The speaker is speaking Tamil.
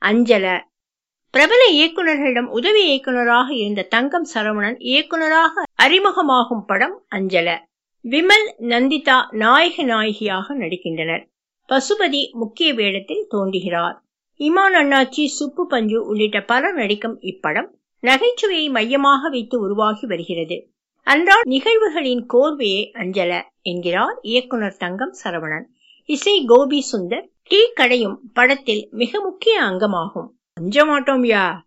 அஞ்சல பிரபல இயக்குநர்களிடம் உதவி இயக்குநராக இருந்த தங்கம் சரவணன் இயக்குநராக அறிமுகமாகும் படம் அஞ்சல விமல் நந்திதா நாயக நாயகியாக நடிக்கின்றனர் பசுபதி முக்கிய வேடத்தில் தோன்றுகிறார் இமான் அண்ணாச்சி சுப்பு பஞ்சு உள்ளிட்ட பலர் நடிக்கும் இப்படம் நகைச்சுவையை மையமாக வைத்து உருவாகி வருகிறது அன்றாட நிகழ்வுகளின் கோர்வையே அஞ்சல என்கிறார் இயக்குனர் தங்கம் சரவணன் இசை கோபி சுந்தர் டீ கடையும் படத்தில் மிக முக்கிய அங்கமாகும் அஞ்ச மாட்டோம் யா